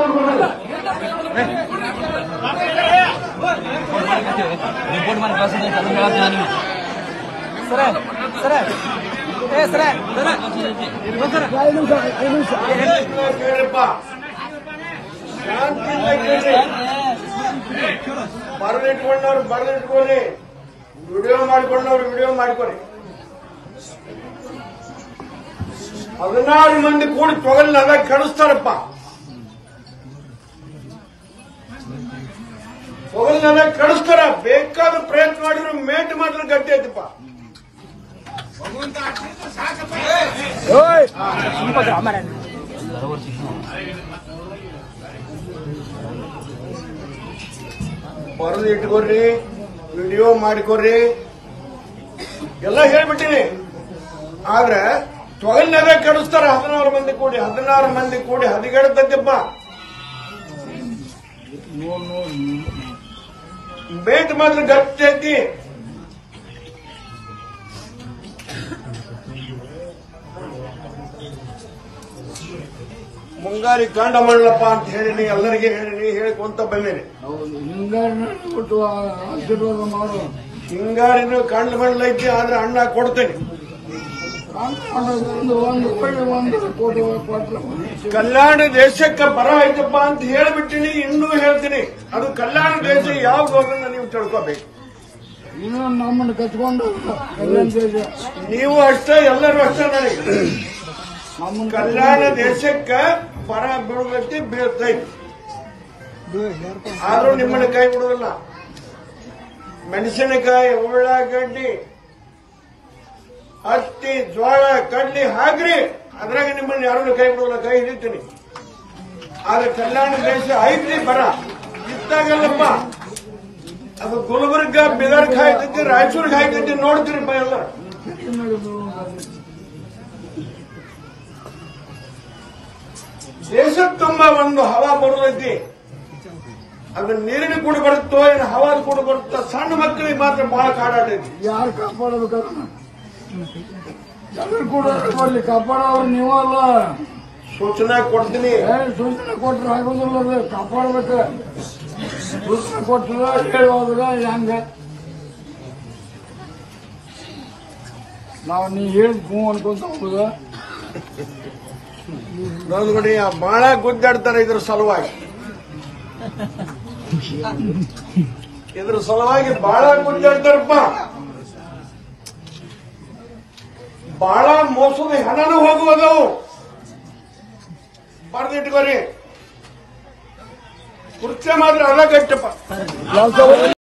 Report ಮಾಡಿ ಕಳ್ಸಿದ್ರೆ ಅದನ್ನ ಹೇಳ್ತೀನಿ ನಾನು ನಿಮ್ಗೆ. ಸರ ಸರ ಏ ಸರ ಸರ ಕೇಳ್ರಪ್ಪ ಶಾಂತಿಯಿಂದ ಕೇಳ್ರಿ ಬರೆದಿಟ್ಕೊಂಡವ್ರು ಬರೆದಿಟ್ಕೊಳ್ಳಿ ವಿಡಿಯೋ ಮಾಡ್ಕೊಂಡವ್ರು ವಿಡಿಯೋ ಮಾಡ್ಕೊರಿ ಹದಿನಾರು ಮಂದಿ ಕೂಡಿ ತೊಗಲ್ನದ ಕೆಡಿಸ್ತಾರಪ್ಪ ತೊಗಲ್ನದ ಕೆಡಿಸ್ತಾರ ಬೇಕಾದ ಪ್ರಯತ್ನ ಮಾಡಿದ್ರು ಮೇಟ್ ಮಾಡಿದ್ರು ಗಟ್ಟಿ ಐತಪ್ಪ ಬರೋಬ್ಬರಿ ಶಿಕ್ಷಣ ಬರೆದು ಇಟ್ಕೊರ್ರಿ ವಿಡಿಯೋ ಮಾಡಿಕೊರ್ರಿ ಎಲ್ಲ ಹೇಳ್ಬಿಟ್ಟಿನಿ ಆದ್ರೆ ತೊಗಲ್ನದ ಕೆಡಿಸ್ತಾರ ಹದಿನಾರು ಮಂದಿ ಕೂಡಿ ಹದಿನಾರು ಮಂದಿ ಕೂಡಿ ಹದಿಗೆಡತದ್ದಪ್ಪ ಬೇಟ್ ಮಾತ್ರ ಗಟ್ಟಿ ಐತಿ ಮುಂಗಾರಿ ಕಾಂಡ ಮಾಡಲಪ್ಪ ಅಂತ ಹೇಳಿನಿ ಎಲ್ಲರಿಗೆ ಹೇಳಿನಿ ಹೇಳಿಕೊಂತ ಬಂದಿನಿ ಹಿಂಗಾರಿನ ಬಿಟ್ಟು ಆಶೀರ್ವಾದ ಮಾಡು ಹಿಂಗಾರಿನ ಕಂಡು ಮಾಡಲೈತಿ ಆದ್ರೆ ಅಣ್ಣ ಕೊಡ್ತೇನೆ ಒಂದು ಒಂದು ಕೋಟಿ ಒಂದು ಕೋಟಿ ಕೊಟ್ರೆ ಕಲ್ಯಾಣ ದೇಶಕ್ಕೆ ಬರ ಆಯ್ತಪ್ಪ ಅಂತ ಹೇಳ್ಬಿಟ್ಟಿನಿ ಇನ್ನೂ ಹೇಳ್ತೀನಿ ಅದು ಕಲ್ಯಾಣ ದೇಶ ಯಾವ್ದು ಅದನ್ನ ನೀವು ತಿಳ್ಕೊಬೇಕು ಇನ್ನು ನಮ್ಮನ್ನು ಕಚ್ಕೊಂಡು ಕಲ್ಯಾಣ ದೇಶ ನೀವು ಅಷ್ಟೇ ಎಲ್ಲರೂ ಅಷ್ಟೇ ನನಗೆ ನಮ್ಮನ್ನು ಕಲ್ಯಾಣ ದೇಶಕ್ಕೆ ಬರ ಬೀಳ್ತೈತಿ ಬೀಳ್ತೈತಿ ಆದ್ರೂ ನಿಮ್ಮನ್ನ ಕೈ ಬಿಡುದಿಲ್ಲ ಮೆಣಸಿನಕಾಯಿ ಉಳ್ಳಾಗಡ್ಡಿ ಹತ್ತಿ ಜೋಳ ಕಡ್ಲಿ ಹಾಕ್ರಿ ಅದ್ರಾಗ ನಿಮ್ಮನ್ನ ಯಾರನ್ನು ಕೈ ಬಿಡುದಿಲ್ಲ ಕೈ ಹಿಡಿತೀನಿ ಆದ್ರೆ ಕಲ್ಯಾಣ ದೇಶ ಐತ್ರಿ ಬರ ಇತ್ತಾಗಲ್ಲಪ್ಪ ಅದು ಗುಲ್ಬರ್ಗ ಬೀದರ್ಗ್ ಹಾಯ್ತೈತಿ ರಾಯಚೂರ್ಗೆ ಹಾಯ್ತೈತಿ ನೋಡ್ತೀರಿಪ್ಪ ಎಲ್ಲ ದೇಶದ ತುಂಬ ಒಂದು ಹವಾ ಬರುದೈತಿ ಅದು ನೀರಿನ ಕೂಡ ಬರುತ್ತೋ ಏನು ಹವಾ ಕೂಡ ಬರುತ್ತೋ ಸಣ್ಣ ಮಕ್ಕಳಿಗೆ ಮಾತ್ರ ಬಹಳ ಕಾಡಾಟೈತಿ ಯಾರು ಕಾಪಾಡಬೇಕಲ್ಲ ಎಲ್ಲರೂ ಕೂಡ ಕೊಡ್ಲಿ ಕಾಪಾಡೋರು ನೀವಲ್ಲ ಸೂಚನೆ ಕೊಡ್ತೀನಿ ಏ ಸೂಚನೆ ಕೊಟ್ರೆ ಆಗೋದಿಲ್ಲ ಅದು ಕಾಪಾಡ್ಬೇಕು ಸೂಚನೆ ಕೊಟ್ಟರೆ ಹೇಳೋದ್ರ ಹೆಂಗ ನಾವು ನೀ ಹೇಳಿದ್ ಹ್ಞೂ ಅನ್ಕೊಂತ ಹೋಗುದ ನೋಡ್ ನೋಡಿ ಬಹಳ ಗುದ್ದಾಡ್ತಾರೆ ಇದ್ರ ಸಲುವಾಗಿ ಇದ್ರ ಸಲುವಾಗಿ ಬಹಳ ಗುದ್ದಾಡ್ತಾರಪ್ಪ ಬಹಳ ಮೋಸದ ಹಣನೂ ಹೋಗುವುದವು ಬರ್ದಿಟ್ಕೋರಿ ಕುರ್ಚೆ ಮಾತ್ರ ಅದ ಗಟ್ಟಪ್ಪ